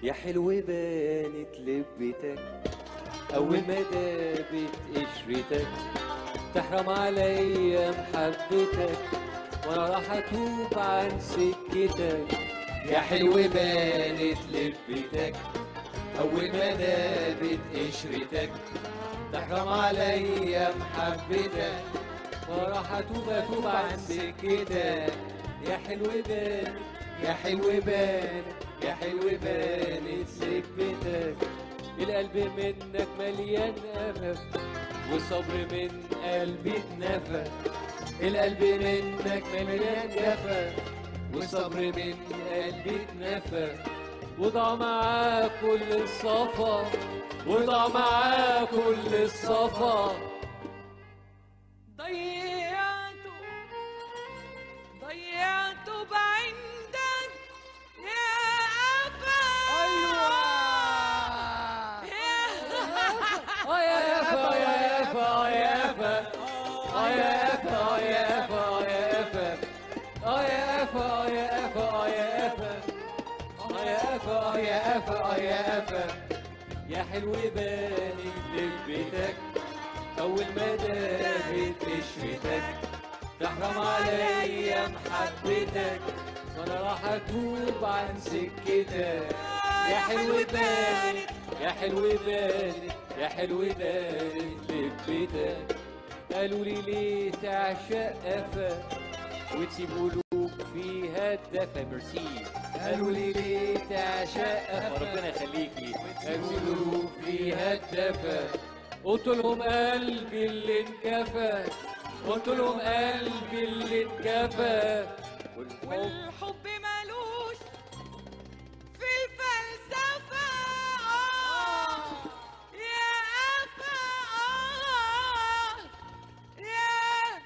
يا حلو بانت لبتك أول ما دابت قشرتك تحرم عليا محبتك وأنا راح أتوب عن سكتك يا حلو بانت لبتك أول ما دابت قشرتك تحرم عليا محبتك وأنا راح أتوب أتوب عن سكتك يا حلو بانت يا حلو بانت يا حلو بانت سكتك القلب منك مليان أمل والصبر من قلبي اتنفى القلب منك مليان جفا والصبر من قلبي اتنفى وضع معاه كل الصفا وضع معاه كل الصفا ضيعته ضيعته بعندك يا أفا اه يا يافا اه يا يافا اه يا يافا اه يا يافا اه يا يافا اه يا يافا اه يا يافا اه يا يافا اه يا يافا اه يا يافا اه يا يافا يا حلو باني لبتك اول ما دابت قشرتك تحرم عليا محبتك وانا راح اتوب عن سكتك يا حلو باني يا حلو باني يا حلو باني لبتك قالوا لي ليه تعشق قفا وتسيب قلوب فيها الدفا ميرسي قالوا لي ليه تعشق قفا ربنا يخليكي قالوا لي قلوب فيها الدفا قلت لهم قلبي اللي انكفى قلت لهم قلبي اللي انكفى والحب والحب ملوش في الفلسفة آه يا أفا آه يا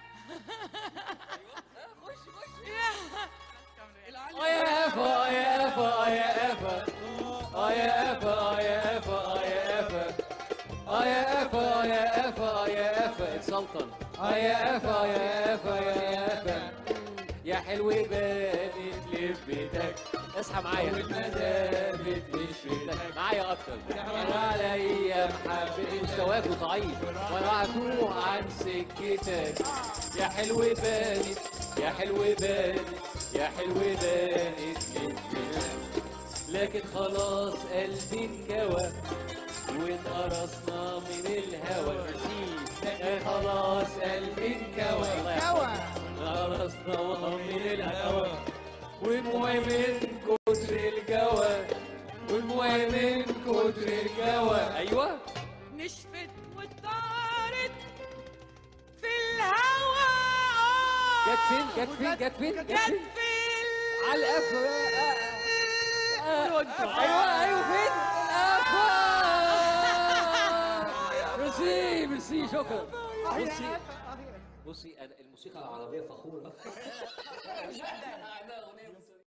اه يا افا اه يا افا اه يا افا اه يا افا اه يا افا اه يا افا اه يا افا اه يا افا اه يا افا السلطن اه يا افا اه يا افا يا افا يا حلو بانت لبتك اصحى معايا ما دابت قشرتك معايا اكتر تحرم عليا محبتي مستواك ضعيف وانا هتوه عن سكتك يا حلو بانت يا حلو بانت يا حلو بانت لبتك لكن خلاص قلبي انكوى وانقرصنا من الهوى لكن خلاص قلبي انكوى انقرصنا من الهوى والمهم من كتر الجوى والمهم من كتر الجوى ايوه نشفت وطارت في الهوى جت فين جت فين جت فين جت جت فين في على القفا ايوه ايوه فين القفا ميرسي ميرسي شكرا بصي بصي أنا الموسيقى العربيه فخوره